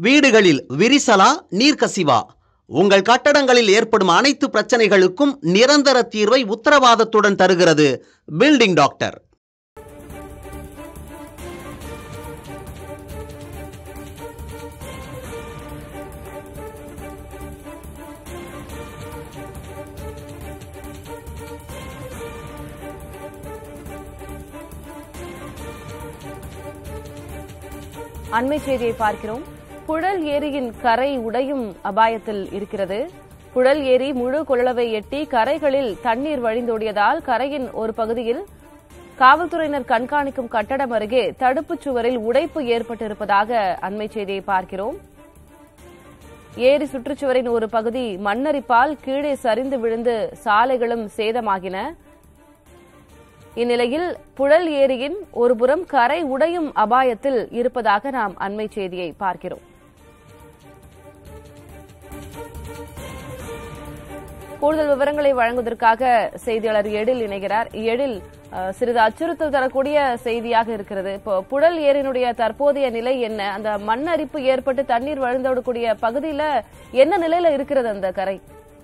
வீடுகளில் விரிசலா நீர்க்கசிவா உங்கள் கட்டடங்களில் ஏற்படும் அனைத்து பிரச்சனைகளுக்கும் நிரந்தர தீர்வை உத்தரவாதத்துடன் தருகிறது பில்டிங் டாக்டர் அண்மை செய்தியை பார்க்கிறோம் புழல் ஏரியின் கரை உடையும் அபாயத்தில் இருக்கிறது புழல் ஏரி முழு கொள்ளளவை எட்டி கரைகளில் தண்ணீர் வழிந்தோடியதால் கரையின் ஒரு பகுதியில் காவல்துறையினர் கண்காணிக்கும் கட்டடம் அருகே தடுப்புச் சுவரில் உடைப்பு ஏற்பட்டிருப்பதாக அண்மை செய்தியை பார்க்கிறோம் ஏரி சுற்றுச்சுவரின் ஒரு பகுதி மண்ணரிப்பால் கீழே சரிந்து விழுந்து சாலைகளும் சேதமாகின இந்நிலையில் புழல் ஏரியின் ஒருபுறம் கரை உடையும் அபாயத்தில் இருப்பதாக நாம் அண்மை செய்தியை பார்க்கிறோம் கூடுதல் விவரங்களை வழங்குவதற்காக செய்தியாளர் எழில் இணைகிறார் எழில் அஹ், சிறிது அச்சுறுத்தல் தரக்கூடிய செய்தியாக இருக்கிறது இப்போ புழல் ஏரியினுடைய தற்போதைய நிலை என்ன அந்த மண் அரிப்பு ஏற்பட்டு தண்ணீர் வழிந்தோடக்கூடிய பகுதியில என்ன நிலையில இருக்கிறது அந்த கரை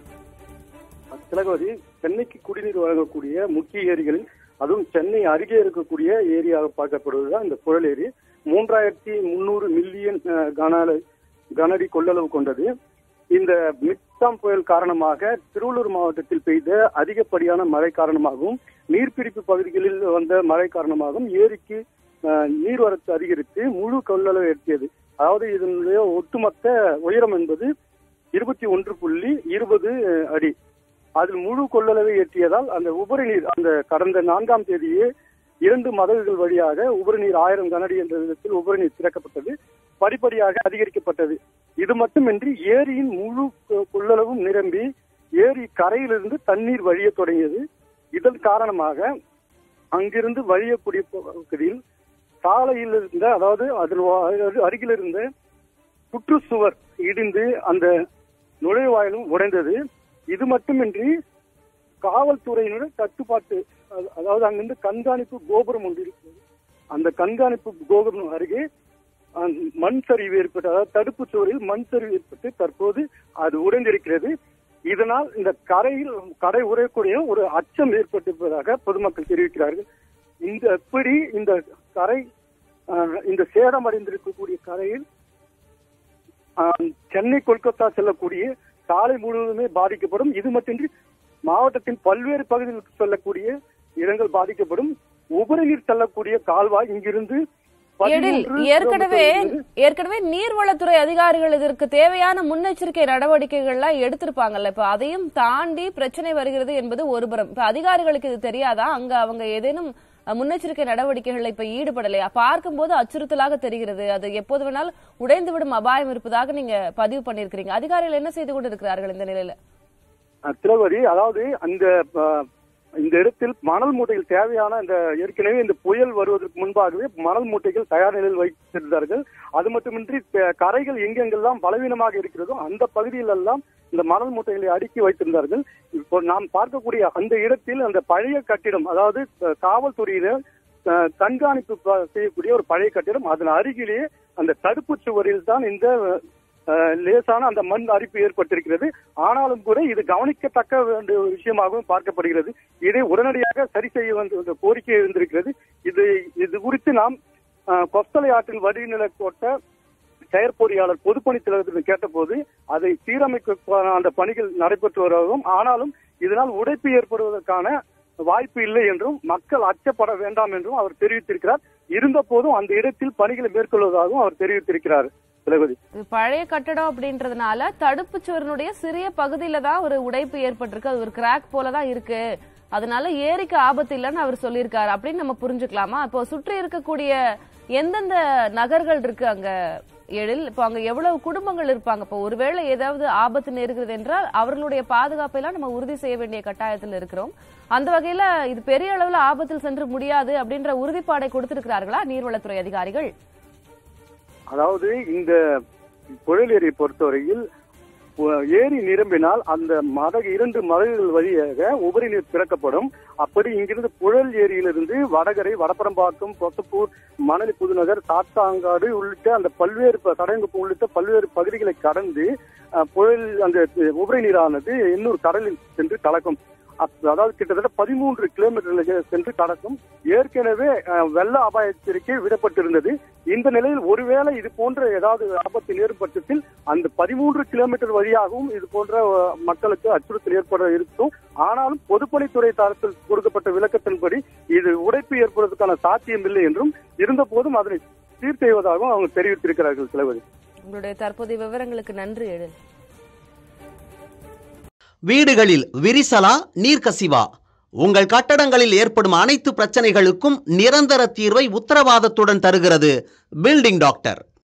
திலகவதி சென்னைக்கு குடிநீர் வழங்கக்கூடிய முக்கிய ஏரிகளில் அதுவும் சென்னை அருகே இருக்கக்கூடிய ஏரியாக பார்க்கப்படுவதுதான் இந்த புழல் ஏரி மூன்றாயிரத்தி முன்னூறு மில்லியன் அஹ், கன அள- கனஅடி கொள்ளளவு கொண்டது இந்த மிக்சாம் புயல் காரணமாக திருவள்ளூர் மாவட்டத்தில் பெய்த அதிகப்படியான மழை காரணமாகவும் நீர்பிடிப்பு பகுதிகளில் வந்த மழை காரணமாகவும் ஏரிக்கு அஹ், நீர்வரத்து அதிகரித்து முழு கொள்ளளவு எட்டியது அதாவது இதனுடைய ஒட்டுமொத்த உயரம் என்பது இருபத்தி ஒன்று புள்ளி இருபது அடி அதில் முழு கொள்ளளவை எட்டியதால் அந்த உபரி நீர் அந்த கடந்த நான்காம் தேதியே இரண்டு மதகுகள் வழியாக உபரி நீர் ஆயிரம் கனஅடி என்ற விதத்தில் உபரி நீர் திறக்கப்பட்டது படிப்படியாக அதிகரிக்கப்பட்டது இது மட்டுமின்றி ஏரியின் முழு கொ- கொள்ளளவும் நிரம்பி ஏரி கரையிலிருந்து தண்ணீர் வழிய தொடங்கியது இதன் காரணமாக அங்கிருந்து வழியக்கூடிய பகுதியில் சாலையில் இருந்த அதாவது அதில் வா- அருகில் இருந்த சுற்றுச்சுவர் இடிந்து அந்த நுழைவாயிலும் உடைந்தது இது மட்டுமின்றி காவல்துறையினர் கட்டுப்பாட்டு அத- அதாவது அங்கிருந்து கண்காணிப்பு கோபுரம் ஒன்று இருக்கிறது அந்த கண்காணிப்பு கோபுரம் அருகே அஹ், மண் சரிவு ஏற்பட்டு அதாவது தடுப்பு சுவரில் மண் சரிவு ஏற்பட்டு தற்போது அது உடைந்திருக்கிறது இதனால் இந்த கரையில் கரை உரையக்கூடிய ஒரு அச்சம் ஏற்பட்டிருப்பதாக பொதுமக்கள் தெரிவிக்கிறார்கள் இந்த எப்படி இந்த கரை அஹ், இந்த சேதமடைந்திருக்கக்கூடிய கரையில் ஆஹ், சென்னை கொல்கத்தா செல்லக்கூடிய சாலை முழுவதுமே பாதிக்கப்படும் இது மட்டுமின்றி மாவட்டத்தின் பல்வேறு பகுதிகளுக்கு செல்லக்கூடிய இடங்கள் பாதிக்கப்படும் உபரி நீர் செல்லக்கூடிய கால்வாய் இங்கிருந்து எழில் 13 ஏற்கனவே கிலோமீட்டர் ஏற்கனவே நீர்வளத்துறை அதிகாரிகள் இதற்கு தேவையான முன்னெச்சரிக்கை நடவடிக்கைகள்லாம் எடுத்திருப்பாங்கல்ல இப்ப அதையும் தாண்டி பிரச்சனை வருகிறது என்பது ஒருபுறம் இப்ப அதிகாரிகளுக்கு இது தெரியாதா அங்க அவங்க ஏதேனும் அஹ், முன்னெச்சரிக்கை நடவடிக்கைகள்ல இப்ப ஈடுபடலையா பார்க்கும்போது அச்சுறுத்தலாக தெரிகிறது அது எப்போது வேணாலும் உடைந்து விடும் அபாயம் இருப்பதாக நீங்க பதிவு பண்ணிருக்கிறீங்க அதிகாரிகள் என்ன செய்து கொண்டு இருக்கிறார்கள் இந்த நிலையில அஹ், திலகவதி அதாவது அந்த அஹ், இந்த இடத்தில் மணல் மூட்டைகள் தேவையான இந்த ஏற்கனவே இந்த புயல் வருவதற்கு முன்பாகவே மணல் மூட்டைகள் தயார் நிலையில் வைத்திருந்தார்கள் அது மட்டுமின்றி த- கரைகள் எங்கெங்கெல்லாம் பலவீனமாக இருக்கிறதோ அந்த பகுதியிலெல்லாம் இந்த மணல் மூட்டைகளை அடுக்கி வைத்திருந்தார்கள் இப்போ நாம் பார்க்கக்கூடிய அந்த இடத்தில் அந்த பழைய கட்டிடம் அதாவது அஹ், காவல்துறையினர் அஹ், கண்காணிப்பு ப- செய்யக்கூடிய ஒரு பழைய கட்டிடம் அதன் அருகிலேயே அந்த தடுப்பு சுவரில் தான் இந்த அஹ், லேசான அந்த மண் அரிப்பு ஏற்பட்டிருக்கிறது ஆனாலும் கூட இது கவனிக்கத்தக்க வேண்டிய ஒரு விஷயமாகவும் பார்க்கப்படுகிறது இதை உடனடியாக சரி செய்ய வேண்டிய ஒரு கோரிக்கை இருந்திருக்கிறது இது இது குறித்து நாம் அஹ், கொஸ்தலை ஆற்றில் வடிநிலை கோட்ட செயற்பொறியாளர் பொதுப்பணித்தலைவரிடம் கேட்டபோது அதை சீரமைக்க அந்த பணிகள் நடைபெற்று வருவதும் ஆனாலும் இதனால் உடைப்பு ஏற்படுவதற்கான வாய்ப்பு இல்லை என்றும் மக்கள் அச்சப்பட வேண்டாம் என்றும் அவர் தெரிவித்திருக்கிறார் இருந்த போதும் அந்த இடத்தில் பணிகளை மேற்கொள்வதாகவும் அவர் தெரிவித்திருக்கிறார் திலகவதி இது பழைய கட்டடம் அப்படின்றதுனால தடுப்பு சுவரினுடைய சிறிய பகுதியில தான் ஒரு உடைப்பு ஏற்பட்டிருக்கு அது ஒரு கிராக் போல தான் இருக்கு அதனால ஏரிக்கு ஆபத்து இல்லைன்னு அவர் சொல்லியிருக்காரு அப்படின்னு நம்ம புரிஞ்சுக்கலாமா இப்போ சுற்றி இருக்கக்கூடிய எந்தெந்த நகர்கள் இருக்கு அங்க எழில் இப்போ அங்க எவ்வளவு குடும்பங்கள் இருப்பாங்க இப்போ ஒருவேளை ஏதாவது ஆபத்து நேருகிறது என்றால் அவர்களுடைய பாதுகாப்பை எல்லாம் நம்ம உறுதி செய்ய வேண்டிய கட்டாயத்தில் இருக்கிறோம் அந்த வகையில இது பெரிய அளவுல ஆபத்தில் சென்று முடியாது அப்படின்ற உறுதிப்பாடை கொடுத்திருக்கிறார்களா நீர்வளத்துறை அதிகாரிகள் அதாவது இந்த புழல் ஏரியை பொறுத்தவரையில் ஒ- ஏரி நிரம்பினால் அந்த மதகு இரண்டு மதகுகள் வழியாக உபரி நீர் திறக்கப்படும் அப்படி இங்கிருந்து புழல் ஏரியிலிருந்து வடகரை வடபரம்பாக்கம் கொத்தப்பூர் மணலி புதுநகர் சாத்தாங்காடு உள்ளிட்ட அந்த பல்வேறு ப- சடையங்குப்பம் உள்ளிட்ட பல்வேறு பகுதிகளை கடந்து அஹ், புழல் அந்த உபரி நீரானது இன்னொரு கடலில் சென்று கலக்கும் அப்- அதாவது கிட்டத்தட்ட பதிமூன்று கிலோமீட்டர் சென்று கடக்கும் ஏற்கனவே அஹ், வெள்ள அபாய எச்சரிக்கை விடப்பட்டிருந்தது இந்த நிலையில் ஒருவேளை இது போன்ற ஏதாவது ஆபத்து நேரும் பட்சத்தில் அந்த பதிமூன்று கிலோமீட்டர் வழியாகவும் இது போன்ற அஹ், மக்களுக்கு அச்சுறுத்தல் ஏற்பட இருக்கும் ஆனாலும் பொதுப்பணித்துறை தரத்தில் கொடுக்கப்பட்ட விளக்கத்தின்படி இது உடைப்பு ஏற்படுவதற்கான சாத்தியம் இல்லை என்றும் இருந்த போதும் அதனை சீர் செய்வதாகவும் அவங்க தெரிவித்திருக்கிறார்கள் தலைவர் உங்களுடைய தற்போதைய விவரங்களுக்கு நன்றி எழில் வீடுகளில் விரிசலா நீர்க்கசிவா உங்கள் கட்டடங்களில் ஏற்படும் அனைத்து பிரச்சனைகளுக்கும் நிரந்தர தீர்வை உத்தரவாதத்துடன் தருகிறது பில்டிங் டாக்டர்